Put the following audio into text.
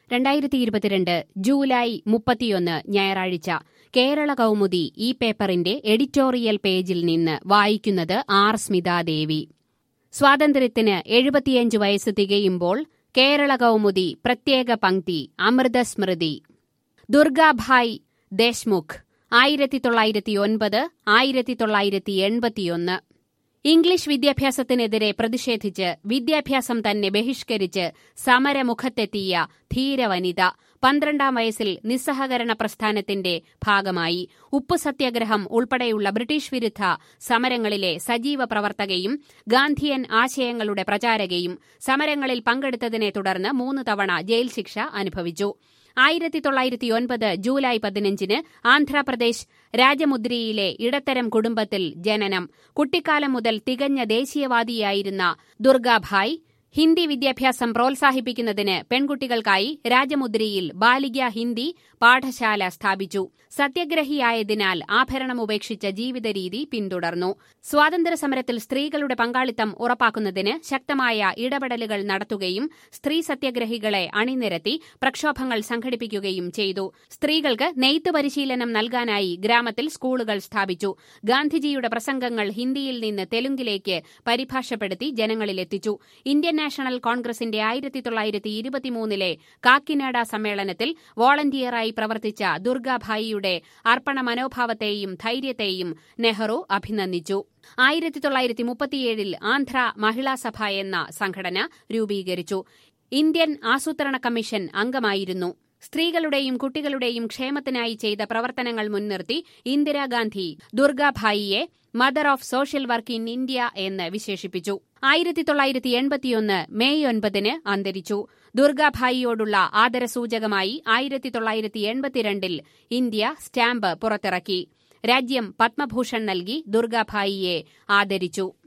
രണ്ടായിരത്തി ഇരുപത്തിരണ്ട് ജൂലൈ മുപ്പത്തിയൊന്ന് ഞായറാഴ്ച കേരള കൗമുദി ഈ പേപ്പറിന്റെ എഡിറ്റോറിയൽ പേജിൽ നിന്ന് വായിക്കുന്നത് ആർ സ്മിതാദേവി സ്വാതന്ത്ര്യത്തിന് എഴുപത്തിയഞ്ച് വയസ്സ് തികയുമ്പോൾ കേരള കൗമുദി പ്രത്യേക പങ്ക്തി അമൃതസ്മൃതി ദുർഗാഭായ് ദേശ്മുഖ് ആയിരത്തി തൊള്ളായിരത്തി ഒൻപത് ആയിരത്തി തൊള്ളായിരത്തി എൺപത്തിയൊന്ന് ഇംഗ്ലീഷ് വിദ്യാഭ്യാസത്തിനെതിരെ പ്രതിഷേധിച്ച് വിദ്യാഭ്യാസം തന്നെ ബഹിഷ്കരിച്ച് സമരമുഖത്തെത്തിയ ധീരവനിത പന്ത്രണ്ടാം വയസ്സിൽ നിസ്സഹകരണ പ്രസ്ഥാനത്തിന്റെ ഭാഗമായി ഉപ്പു സത്യാഗ്രഹം ഉൾപ്പെടെയുള്ള ബ്രിട്ടീഷ് വിരുദ്ധ സമരങ്ങളിലെ സജീവ പ്രവർത്തകയും ഗാന്ധിയൻ ആശയങ്ങളുടെ പ്രചാരകയും സമരങ്ങളിൽ പങ്കെടുത്തതിനെ തുടർന്ന് മൂന്ന് തവണ ജയിൽ ശിക്ഷ അനുഭവിച്ചു ആയിരത്തി തൊള്ളായിരത്തി ഒൻപത് ജൂലൈ പതിനഞ്ചിന് ആന്ധ്രാപ്രദേശ് രാജമുദ്രിയിലെ ഇടത്തരം കുടുംബത്തിൽ ജനനം കുട്ടിക്കാലം മുതൽ തികഞ്ഞ ദേശീയവാദിയായിരുന്ന ദുർഗാഭായ് ഹിന്ദി വിദ്യാഭ്യാസം പ്രോത്സാഹിപ്പിക്കുന്നതിന് പെൺകുട്ടികൾക്കായി രാജമുദ്രിയിൽ ബാലിക ഹിന്ദി പാഠശാല സ്ഥാപിച്ചു സത്യഗ്രഹിയായതിനാൽ ആഭരണം ഉപേക്ഷിച്ച ജീവിത രീതി പിന്തുടർന്നു സ്വാതന്ത്ര്യസമരത്തിൽ സ്ത്രീകളുടെ പങ്കാളിത്തം ഉറപ്പാക്കുന്നതിന് ശക്തമായ ഇടപെടലുകൾ നടത്തുകയും സ്ത്രീ സത്യഗ്രഹികളെ അണിനിരത്തി പ്രക്ഷോഭങ്ങൾ സംഘടിപ്പിക്കുകയും ചെയ്തു സ്ത്രീകൾക്ക് നെയ്ത്ത് പരിശീലനം നൽകാനായി ഗ്രാമത്തിൽ സ്കൂളുകൾ സ്ഥാപിച്ചു ഗാന്ധിജിയുടെ പ്രസംഗങ്ങൾ ഹിന്ദിയിൽ നിന്ന് തെലുങ്കിലേക്ക് പരിഭാഷപ്പെടുത്തി ജനങ്ങളിലെത്തിച്ചു ഇന്ത്യൻ നാഷണൽ കോൺഗ്രസിന്റെ ആയിരത്തി തൊള്ളായിരത്തി ഇരുപത്തിമൂന്നിലെ കാക്കിനാഡ സമ്മേളനത്തിൽ വോളണ്ടിയറായി പ്രവർത്തിച്ച ദുർഗാഭായിയുടെ അർപ്പണ മനോഭാവത്തെയും ധൈര്യത്തെയും നെഹ്റു അഭിനന്ദിച്ചു ആയിരത്തി തൊള്ളായിരത്തി മുപ്പത്തിയേഴിൽ ആന്ധ്ര മഹിളാ സഭ എന്ന സംഘടന രൂപീകരിച്ചു ഇന്ത്യൻ ആസൂത്രണ കമ്മീഷൻ അംഗമായിരുന്നു സ്ത്രീകളുടെയും കുട്ടികളുടെയും ക്ഷേമത്തിനായി ചെയ്ത പ്രവർത്തനങ്ങൾ മുൻനിർത്തി Indira Gandhi ദുർഗാഭായിയെ mother of social work in India എന്ന് വിശേഷിപ്പിച്ചു ആയിരത്തി തൊള്ളായിരത്തി എൺപത്തിയൊന്ന് മെയ് ഒൻപതിന് അന്തരിച്ചു ദുർഗാഭായിയോടുള്ള ആദരസൂചകമായി ആയിരത്തി തൊള്ളായിരത്തി എൺപത്തിരണ്ടിൽ ഇന്ത്യ സ്റ്റാമ്പ് പുറത്തിറക്കി രാജ്യം പത്മഭൂഷൺ നൽകി ദുർഗാഭായിയെ ആദരിച്ചു